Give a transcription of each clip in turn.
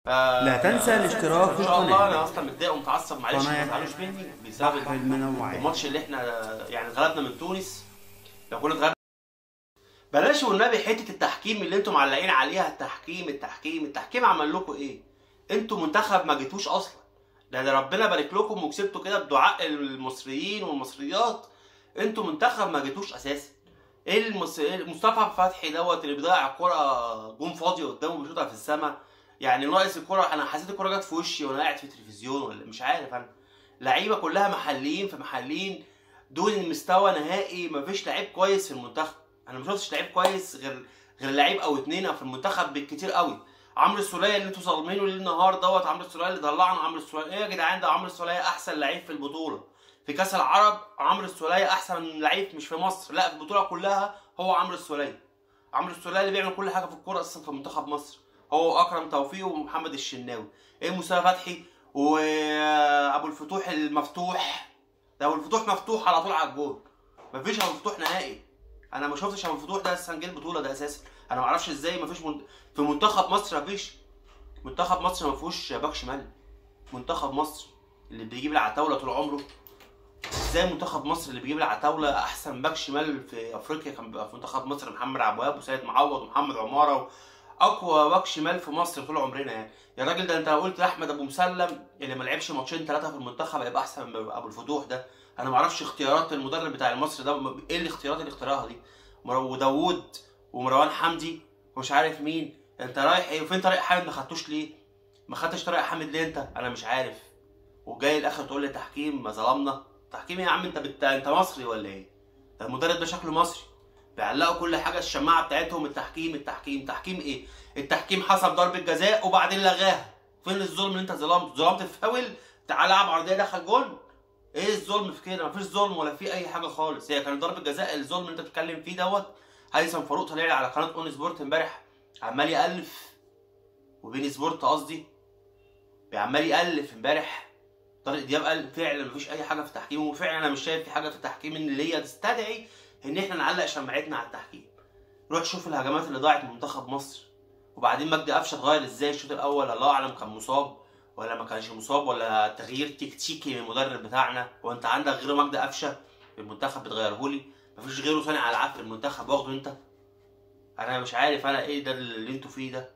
لا تنسى الاشتراك في ان شاء الله القناة. انا اصلا متضايق ومتعصب معلش قناة ما تزعلوش مني بسبب بحر المنوعات الماتش اللي احنا يعني اتغلبنا من تونس لو كنا اتغلبنا بلاش والنبي حته التحكيم اللي انتم معلقين عليها التحكيم التحكيم التحكيم عمل لكم ايه؟ انتوا منتخب ما جيتوش اصلا ده, ده ربنا بارك لكم وكسبتوا كده بدعاء المصريين والمصريات انتوا منتخب ما جيتوش اساسا ايه المس... إيه مصطفى فتحي دوت اللي بيضيع الكرة جون فاضي قدامه بيشوطها في السماء يعني ناقص الكرة انا حسيت الكرة جت في وشي وانا قاعد في التلفزيون ولا مش عارف انا لعيبه كلها محليين في محليين دون المستوى نهائي مفيش لعيب كويس في المنتخب انا ما شفتش لعيب كويس غير غير لعيب او اتنين او في المنتخب بالكتير قوي عمرو السوليه اللي انتوا ظالمينه ليه النهار دوت عمرو السوليه اللي طلعنا عمرو السوليه ايه يا جدعان ده عمرو السوليه احسن لعيب في البطوله في كاس العرب عمرو السوليه احسن لعيب مش في مصر لا في البطوله كلها هو عمرو السوليه عمرو السوليه اللي بيعمل كل حاجه في الكوره اساسا في منتخب مصر هو اكرم توفيق ومحمد الشناوي ايه مصطفى فتحي وابو الفتوح المفتوح ده ابو الفتوح مفتوح على طول على الجول مفيش ابو الفتوح نهائي انا ما شفتش ابو الفتوح ده اساسا جه البطوله ده اساسا انا ما اعرفش ازاي مفيش من... في منتخب مصر مفيش منتخب مصر ما فيهوش باك شمال منتخب مصر اللي بيجيب العتاوله طول عمره ازاي منتخب مصر اللي بيجيب العتاوله احسن باك شمال في افريقيا كان بيبقى في منتخب مصر محمد عبد الوهاب وسيد معوض ومحمد عماره اقوى باك شمال في مصر طول عمرنا يعني يا راجل ده انت لو قلت لاحمد ابو مسلم اللي ما لعبش ماتشين ثلاثه في المنتخب هيبقى احسن من ابو الفتوح ده انا ما اعرفش اختيارات المدرب بتاع المصري ده ايه الاختيارات اللي اختارها دي مر- وداوود ومروان حمدي ومش عارف مين انت رايح ايه وفين طارق حامد ما خدتوش ليه ما خدتش طارق حامد ليه انت انا مش عارف وجاي الاخر تقول لي تحكيم ما ظلمنا تحكيم إيه يا عم انت بت... انت مصري ولا ايه ده المدرب ده شكله مصري بيعلقوا كل حاجه الشماعه بتاعتهم التحكيم التحكيم تحكيم ايه التحكيم حسب ضربه جزاء وبعدين لغاها فين الظلم اللي انت ظلمت ظلمت الفاول تعال العب عرضيه دخل جول ايه الظلم في كده مفيش ظلم ولا في اي حاجه خالص هي كانت ضربه جزاء الظلم اللي انت بتتكلم فيه دوت هيثم فاروق طلع لي على قناه اون سبورت امبارح عمال يالف وبين سبورت قصدي عمال يالف امبارح طارق دياب قال فعلا مفيش اي حاجه في التحكيم وفعلا انا مش شايف في حاجه في التحكيم ان اللي هي تستدعي ان احنا نعلق شماعتنا على التحكيم روح شوف الهجمات اللي ضاعت من منتخب مصر وبعدين مجدي قفشه اتغير ازاي الشوط الاول الله اعلم كان مصاب ولا ما كانش مصاب ولا تغيير تكتيكي من المدرب بتاعنا وانت عندك غير مجدي قفشه في المنتخب بتغيره لي مفيش غيره صانع العاب في المنتخب واخده انت انا مش عارف انا ايه ده اللي انتوا فيه ده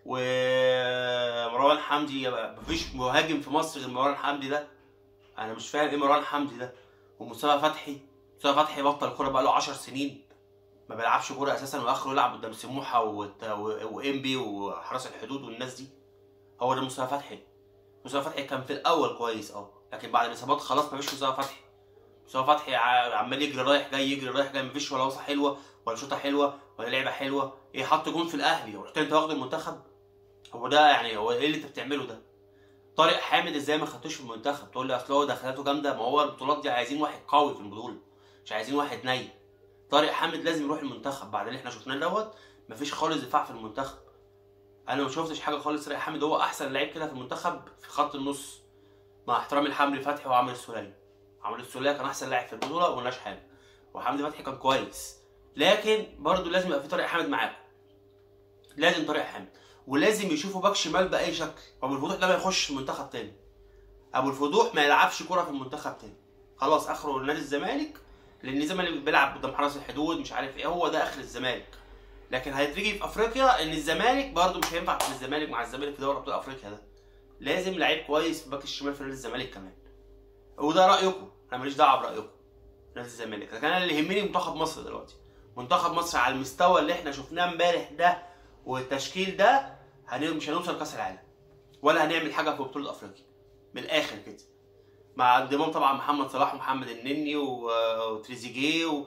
ومروان حمدي مفيش مهاجم في مصر غير مروان حمدي ده انا مش فاهم ايه مروان حمدي ده ومصطفى فتحي مصطفى فتحي بطل كوره بقاله 10 سنين ما بيلعبش كوره اساسا واخره يلعب قدام سموحه وت- و- وانبي وحرس الحدود والناس دي هو ده مصطفى فتحي مصطفى فتحي كان في الاول كويس اه لكن بعد الاصابات خلاص مفيش مصطفى فتحي مصطفى فتحي ع- عمال يجري رايح جاي يجري رايح جاي مفيش ولا وصله حلوه ولا شوطه حلوه ولا لعبه حلوه ايه حط جون في الاهلي ورحت انت واخد المنتخب هو ده يعني هو ايه اللي انت بتعمله ده طارق حامد ازاي ما خدتوش في المنتخب تقول لي اصل هو دخلاته جامده ما هو البطولات دي عايزين واحد قوي في البطوله مش عايزين واحد ني طارق حامد لازم يروح المنتخب بعد اللي احنا شفناه دوت مفيش خالص دفاع في المنتخب انا ما شفتش حاجه خالص طارق حامد هو احسن لعيب كده في المنتخب في خط النص مع احترامي لحمدي فتحي وعمرو السوليه عمرو السوليه كان احسن لاعب في البطوله وما قلناش حاجه وحمدي فتحي كان كويس لكن برضه لازم يبقى في طارق حامد معاكم لازم طارق حامد ولازم يشوفوا باك شمال باي شكل ابو الفتوح ده ما يخش منتخب تاني ابو الفتوح ما يلعبش كوره في المنتخب تاني خلاص اخره نادي الزمالك لان الزمالك بيلعب قدام حرس الحدود مش عارف ايه هو ده اخر الزمالك لكن هيترجي في افريقيا ان الزمالك برده مش هينفع في الزمالك مع الزمالك في دوري ابطال افريقيا ده لازم لعيب كويس في باك الشمال في نادي الزمالك كمان وده رايكم انا ماليش دعوه برايكم نادي الزمالك لكن انا اللي يهمني منتخب مصر دلوقتي منتخب مصر على المستوى اللي احنا شفناه امبارح ده والتشكيل ده هن- مش هنوصل كاس العالم ولا هنعمل حاجه في بطوله افريقيا من الاخر كده مع انضمام طبعا محمد صلاح ومحمد النني و- وتريزيجيه و-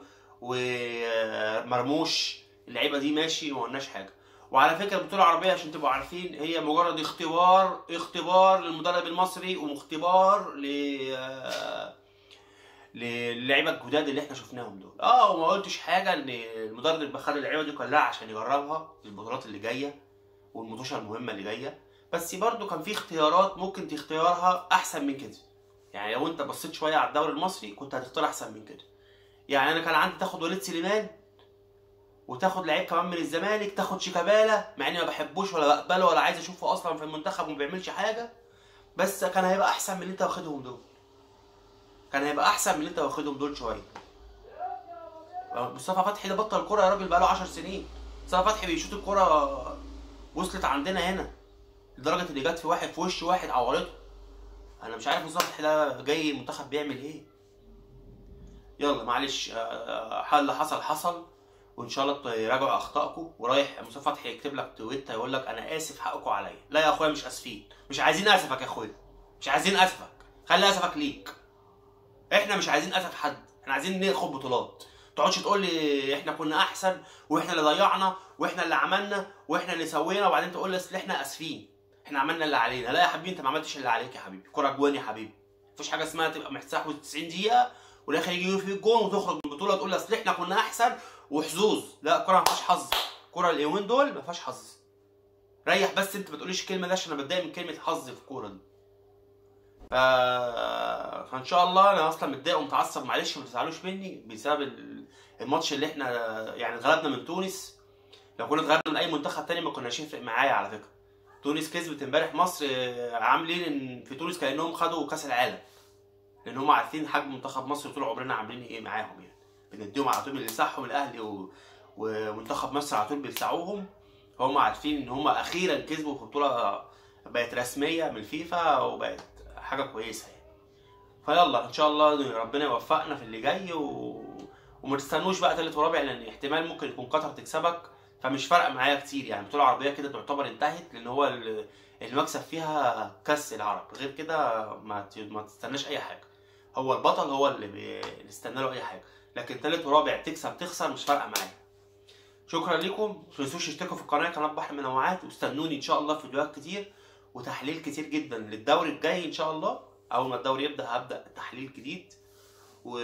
ومرموش اللعيبه دي ماشي ما قلناش حاجه وعلى فكره البطوله العربيه عشان تبقوا عارفين هي مجرد اختبار اختبار للمدرب المصري واختبار ل للعيبه الجداد اللي احنا شفناهم دول اه وما قلتش حاجه ان المدرب بخلي اللعيبه دي كلها عشان يجربها البطولات اللي جايه والمطوشه المهمه اللي جايه بس برضو كان في اختيارات ممكن تختارها احسن من كده يعني لو انت بصيت شويه على الدوري المصري كنت هتختار احسن من كده يعني انا كان عندي تاخد وليد سليمان وتاخد لعيب كمان من الزمالك تاخد شيكابالا مع اني ما بحبوش ولا بقبله ولا عايز اشوفه اصلا في المنتخب وما بيعملش حاجه بس كان هيبقى احسن من اللي انت واخدهم دول كان هيبقى احسن من اللي انت واخدهم دول شويه مصطفى فتحي ده بطل كوره يا راجل بقاله 10 سنين مصطفى فتحي بيشوط الكوره وصلت عندنا هنا لدرجه ان جت في واحد في وش واحد عورته انا مش عارف مصطفى فتحي ده جاي المنتخب بيعمل ايه يلا معلش آه، آه، اللي حصل حصل وان شاء الله تراجعوا اخطائكم ورايح مصطفى فتحي يكتب لك تويتر يقول لك انا اسف حقكم عليا لا يا اخويا مش اسفين مش عايزين اسفك يا اخويا مش عايزين اسفك خلي اسفك ليك احنا مش عايزين اسف حد احنا عايزين ناخد بطولات تقعدش تقول لي احنا كنا احسن واحنا اللي ضيعنا واحنا اللي عملنا واحنا اللي سوينا وبعدين تقول لي اصل احنا اسفين احنا عملنا اللي علينا لا يا حبيبي انت ما عملتش اللي عليك يا حبيبي كره جوان يا حبيبي مفيش حاجه اسمها تبقى مستحوذ 90 دقيقه والاخر يجي في الجون وتخرج من البطوله تقول اصل احنا كنا احسن وحظوظ لا الكره ما فيهاش حظ الكره اليومين دول ما فيهاش حظ ريح بس انت ما تقوليش الكلمه دي عشان انا بتضايق من كلمه حظ في الكوره دي ف... فان شاء الله انا اصلا متضايق ومتعصب معلش ما تزعلوش مني بسبب ال- الماتش اللي احنا يعني اتغلبنا من تونس لو كنا اتغلبنا من اي منتخب تاني ما كناش يفرق معايا على فكره تونس كسبت امبارح مصر آه، عاملين ان في تونس كانهم خدوا كاس العالم لان هم عارفين حجم منتخب مصر طول عمرنا عاملين ايه معاهم يعني بنديهم على طول اللي يساحهم الاهلي و... ومنتخب مصر على طول بيساعوهم هم عارفين ان هم اخيرا كسبوا في بطوله بقت رسميه من الفيفا وبقت حاجه كويسه يعني فيلا ان شاء الله ربنا يوفقنا في اللي جاي و... وما تستنوش بقى تالت ورابع لان احتمال ممكن يكون قطر تكسبك فمش فارقه معايا كتير يعني البطوله العربيه كده تعتبر انتهت لان هو ال- المكسب فيها كاس العرب غير كده ما ت- ما تستناش اي حاجه هو البطل هو اللي بي- اللي استنى له اي حاجه لكن تالت ورابع تكسب تخسر مش فارقه معايا شكرا لكم ما تنسوش تشتركوا في القناه قناه بحر المنوعات واستنوني ان شاء الله في فيديوهات كتير وتحليل كتير جدا للدوري الجاي ان شاء الله اول ما الدوري يبدا هبدا تحليل جديد و...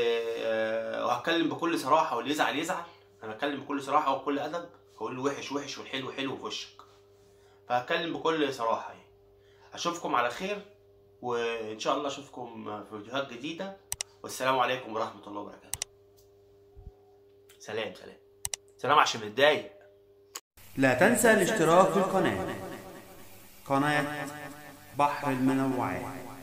آه، وهتكلم بكل صراحه واللي يزعل يزعل انا هتكلم بكل صراحه وبكل ادب هقول له وحش وحش والحلو حلو في وشك فهتكلم بكل صراحه يعني اشوفكم على خير وان شاء الله اشوفكم في فيديوهات جديده والسلام عليكم ورحمه الله وبركاته سلام سلام سلام عشان متضايق لا تنسى الاشتراك في القناة قناة بحر المنوعات